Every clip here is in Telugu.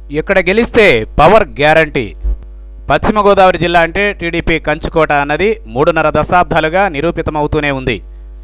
ఇక్కడ గెలిస్తే పవర్ గ్యారంటీ పశ్చిమ గోదావరి జిల్లా అంటే టీడీపీ కంచుకోట అన్నది మూడున్నర దశాబ్దాలుగా నిరూపితమవుతూనే ఉంది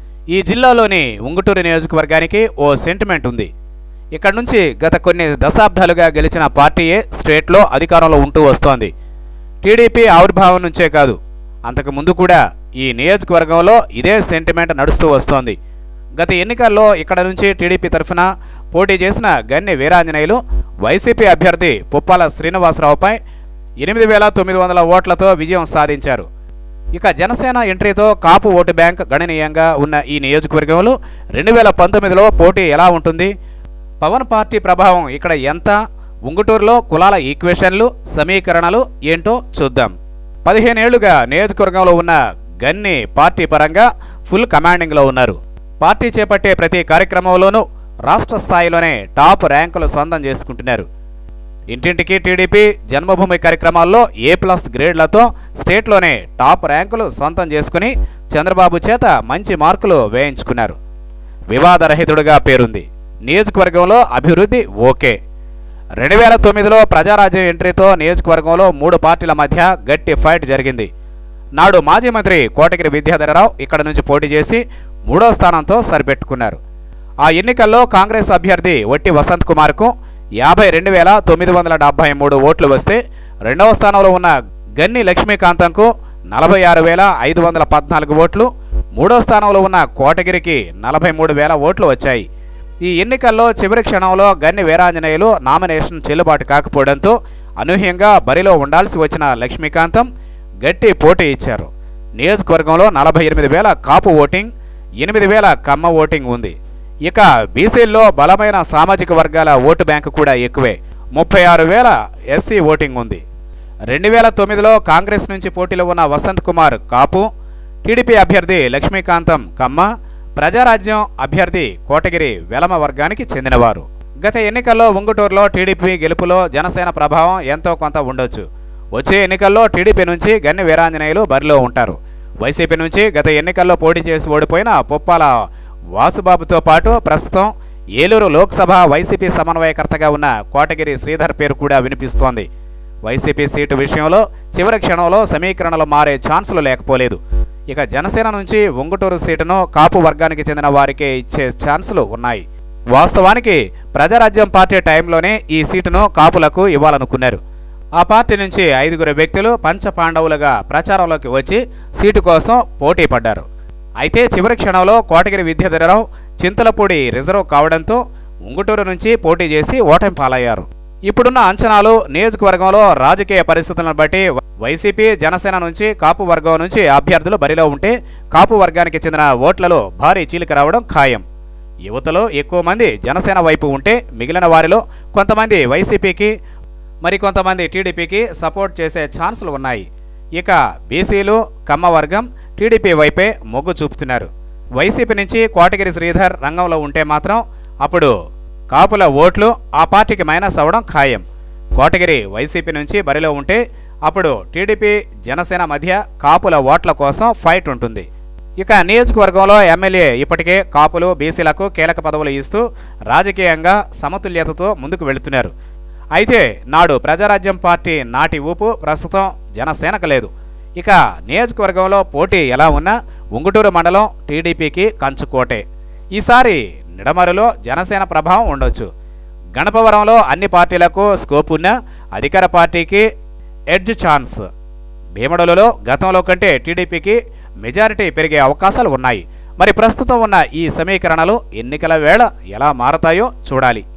ఈ జిల్లాలోని ఉంగుటూరు నియోజకవర్గానికి ఓ సెంటిమెంట్ ఉంది ఇక్కడ నుంచి గత కొన్ని దశాబ్దాలుగా గెలిచిన పార్టీయే స్టేట్లో అధికారంలో ఉంటూ వస్తోంది టీడీపీ ఆవిర్భావం నుంచే కాదు అంతకు ముందు కూడా ఈ నియోజకవర్గంలో ఇదే సెంటిమెంట్ నడుస్తూ వస్తోంది గత ఎన్నికల్లో ఇక్కడ నుంచి టీడీపీ తరఫున పోటీ చేసిన గన్ని వీరాంజనేయులు వైసీపీ అభ్యర్థి పుప్పాల శ్రీనివాసరావుపై ఎనిమిది వేల తొమ్మిది వందల ఓట్లతో విజయం సాధించారు ఇక జనసేన ఎంట్రీతో కాపు ఓటు బ్యాంక్ గణనీయంగా ఉన్న ఈ నియోజకవర్గంలో రెండు వేల పంతొమ్మిదిలో పోటీ ఎలా ఉంటుంది పవన్ పార్టీ ప్రభావం ఇక్కడ ఎంత ఉంగుటూరులో కులాల ఈక్వేషన్లు సమీకరణలు ఏంటో చూద్దాం పదిహేనేళ్లుగా నియోజకవర్గంలో ఉన్న గన్ని పార్టీ పరంగా ఫుల్ కమాండింగ్లో ఉన్నారు పార్టీ చేపట్టే ప్రతి కార్యక్రమంలోనూ రాష్ట్ర స్థాయిలోనే టాప్ ర్యాంకులు సొంతం చేసుకుంటున్నారు ఇంటింటికి టీడీపీ జన్మభూమి కార్యక్రమాల్లో ఏ ప్లస్ గ్రేడ్లతో స్టేట్లోనే టాప్ ర్యాంకులు సొంతం చేసుకుని చంద్రబాబు చేత మంచి మార్కులు వేయించుకున్నారు వివాదరహితుడిగా పేరుంది నియోజకవర్గంలో అభివృద్ధి ఓకే రెండు వేల తొమ్మిదిలో ప్రజారాజ్యం ఎంట్రీతో నియోజకవర్గంలో మూడు పార్టీల మధ్య గట్టి ఫైట్ జరిగింది నాడు మాజీ మంత్రి కోటగిరి విద్యాధరరావు ఇక్కడ నుంచి పోటీ చేసి మూడో స్థానంతో సరిపెట్టుకున్నారు ఆ ఎన్నికల్లో కాంగ్రెస్ అభ్యర్థి వట్టి వసంత్ కుమార్కు యాభై రెండు వేల తొమ్మిది వందల డెబ్బై మూడు ఓట్లు వస్తే రెండవ స్థానంలో ఉన్న గన్ని లక్ష్మీకాంతంకు నలభై ఆరు వేల ఐదు వందల పద్నాలుగు ఓట్లు మూడో స్థానంలో ఉన్న కోటగిరికి నలభై మూడు వేల ఓట్లు వచ్చాయి ఈ ఎన్నికల్లో చివరి క్షణంలో గన్ని వీరాంజనేయులు నామినేషన్ చెల్లుబాటు కాకపోవడంతో అనూహ్యంగా బరిలో ఉండాల్సి వచ్చిన లక్ష్మీకాంతం గట్టి పోటీ ఇచ్చారు నియోజకవర్గంలో నలభై ఎనిమిది వేల కాపు ఓటింగ్ ఎనిమిది వేల కమ్మ ఓటింగ్ ఉంది ఇక బీసీల్లో బలమైన సామాజిక వర్గాల ఓటు బ్యాంకు కూడా ఎక్కువే ముప్పై ఆరు వేల ఎస్సీ ఓటింగ్ ఉంది రెండు వేల తొమ్మిదిలో కాంగ్రెస్ నుంచి పోటీలో ఉన్న వసంత్ కుమార్ కాపు టీడీపీ అభ్యర్థి లక్ష్మీకాంతం కమ్మ ప్రజారాజ్యం అభ్యర్థి కోటగిరి వెలమ వర్గానికి చెందినవారు గత ఎన్నికల్లో ఉంగుటూరులో టీడీపీ గెలుపులో జనసేన ప్రభావం ఎంతో కొంత ఉండొచ్చు వచ్చే ఎన్నికల్లో టీడీపీ నుంచి గన్ని వీరాంజనేయులు బరిలో ఉంటారు వైసీపీ నుంచి గత ఎన్నికల్లో పోటీ చేసి ఓడిపోయిన పుప్పాల వాసుబాబుతో పాటు ప్రస్తుతం ఏలూరు లోక్సభ వైసీపీ సమన్వయకర్తగా ఉన్న కోటగిరి శ్రీధర్ పేరు కూడా వినిపిస్తోంది వైసీపీ సీటు విషయంలో చివరి క్షణంలో సమీకరణలు మారే ఛాన్సులు లేకపోలేదు ఇక జనసేన నుంచి ఉంగుటూరు సీటును కాపు వర్గానికి చెందిన వారికే ఇచ్చే ఛాన్సులు ఉన్నాయి వాస్తవానికి ప్రజారాజ్యం పార్టీ టైంలోనే ఈ సీటును కాపులకు ఇవ్వాలనుకున్నారు ఆ పార్టీ నుంచి ఐదుగురు వ్యక్తులు పంచపాండవులుగా ప్రచారంలోకి వచ్చి సీటు కోసం పోటీ పడ్డారు అయితే చివరి క్షణంలో కోటగిరి విద్యాధరరావు చింతలపూడి రిజర్వ్ కావడంతో ఉంగుటూరు నుంచి పోటీ చేసి ఓటమి పాలయ్యారు ఇప్పుడున్న అంచనాలు నియోజకవర్గంలో రాజకీయ పరిస్థితులను బట్టి వైసీపీ జనసేన నుంచి కాపు వర్గం నుంచి అభ్యర్థులు బరిలో ఉంటే కాపు వర్గానికి చెందిన ఓట్లలో భారీ చీలిక రావడం ఖాయం యువతలో ఎక్కువ మంది జనసేన వైపు ఉంటే మిగిలిన వారిలో కొంతమంది వైసీపీకి మరికొంతమంది టీడీపీకి సపోర్ట్ చేసే ఛాన్సులు ఉన్నాయి ఇక బీసీలు కమ్మ వర్గం టీడీపీ వైపే మొగ్గు చూపుతున్నారు వైసీపీ నుంచి కోటగిరి శ్రీధర్ రంగంలో ఉంటే మాత్రం అప్పుడు కాపుల ఓట్లు ఆ పార్టీకి మైనస్ అవడం ఖాయం కోటగిరి వైసీపీ నుంచి బరిలో ఉంటే అప్పుడు టీడీపీ జనసేన మధ్య కాపుల ఓట్ల కోసం ఫైట్ ఉంటుంది ఇక నియోజకవర్గంలో ఎమ్మెల్యే ఇప్పటికే కాపులు బీసీలకు కీలక పదవులు ఇస్తూ రాజకీయంగా సమతుల్యతతో ముందుకు వెళుతున్నారు అయితే నాడు ప్రజారాజ్యం పార్టీ నాటి ఊపు ప్రస్తుతం జనసేనకు లేదు ఇక నియోజకవర్గంలో పోటీ ఎలా ఉన్నా ఉంగుటూరు మండలం టీడీపీకి కంచుకోటే ఈసారి నిడమరులో జనసేన ప్రభావం ఉండొచ్చు గణపవరంలో అన్ని పార్టీలకు స్కోప్ ఉన్న అధికార పార్టీకి ఎడ్జ్ ఛాన్స్ భీమడలలో గతంలో కంటే టీడీపీకి మెజారిటీ పెరిగే అవకాశాలు ఉన్నాయి మరి ప్రస్తుతం ఉన్న ఈ సమీకరణలు ఎన్నికల వేళ ఎలా మారతాయో చూడాలి